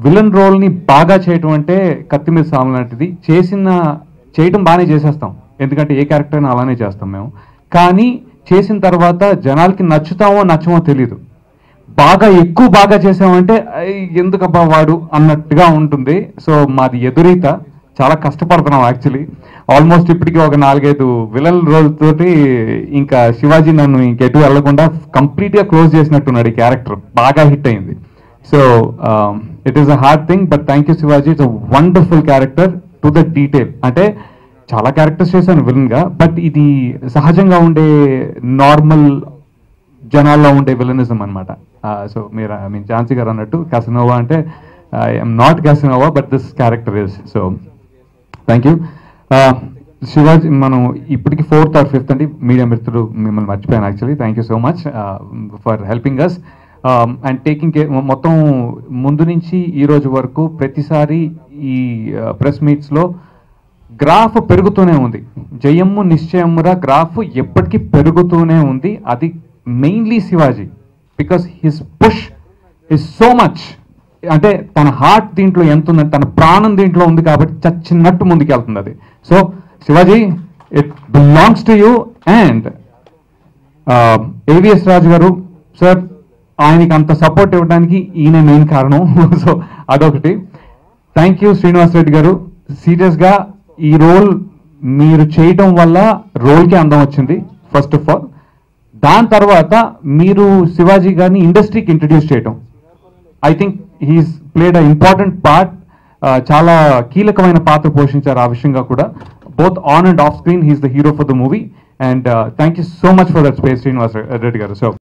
villain రోల్ని బాగా చేయటం అంటే కత్తి మీద సాము లాంటిది చేసిన చేయటం బాగానే చేసేస్తాం ఎందుకంటే ఏ క్యారెక్టర్ అయినా అలానే చేస్తాం మేము కానీ చేసిన తర్వాత జనాలకి నచ్చుతామో నచ్చమో తెలియదు బాగా ఎక్కువ బాగా చేసామంటే "ఐ, ఎందుకబ్బా వాడు అన్నట్టుగా ఉంటుంది సో మాది ఎదురీత చాలా కష్టపడుతున్నాం యాక్చువల్లీ ఆల్మోస్ట్ ఇప్పటికి ఒక నాలుగైదు విలన్ రోజుతోటి ఇంకా శివాజీ నన్ను ఇంకెటు వెళ్లకుండా కంప్లీట్గా క్లోజ్ చేసినట్టున్నాడు ఈ క్యారెక్టర్ బాగా హిట్ అయింది so it is a hard thing but thank you Shivaji it's a wonderful character to the detail అంటే చాలా క్యారెక్టర్స్ చేశాను విలన్ గా బట్ ఇది సహజంగా ఉండే నార్మల్ జనాల్లో ఉండే విలనిజం అనమాట సో మీరు ఐ మీన్ ఝాన్సీ గారు అన్నట్టు కసనోవా అంటే I'm not Casanova but this character is so thank you Shivaji మనం ఇప్పటికి ఫోర్త్ ఆర్ ఫిఫ్త్ అండి మీడియా మిత్రుడు మిమ్మల్ని మర్చిపోయాను actually thank you so much for helping us and taking care మొత్తం ముందు నుంచి ఈ రోజు వరకు ప్రతిసారి ఈ ప్రెస్ మీట్స్లో గ్రాఫ్ పెరుగుతూనే ఉంది జయమ్ము నిశ్చయమురా గ్రాఫ్ ఎప్పటికీ పెరుగుతూనే ఉంది అది mainly Shivaji because his push is so much అంటే తన హార్ట్ దీంట్లో ఎంత ఉందంటే తన ప్రాణం దీంట్లో ఉంది కాబట్టి చచ్చినట్టు ముందుకెళ్తుంది అది so Shivaji it belongs to you and AVS Raju గారు సార్ ఆయనకి అంత సపోర్ట్ ఇవ్వడానికి ఈయన మెయిన్ కారణం సో అదొకటి థ్యాంక్ యూ శ్రీనివాస్ రెడ్డి గారు సీరియస్ గా ఈ రోల్ మీరు చేయటం వల్ల రోల్కి అందం వచ్చింది ఫస్ట్ ఆఫ్ ఆల్ దాని తర్వాత మీరు శివాజీ గారిని ఇండస్ట్రీకి ఇంట్రడ్యూస్ చేయటం I think he's played a important part చాలా కీలకమైన పాత్ర పోషించారు ఆ విషయంగా కూడా both on and off screen he's the hero for the movie and thank you so much for that space Srinivas Reddy గారు సో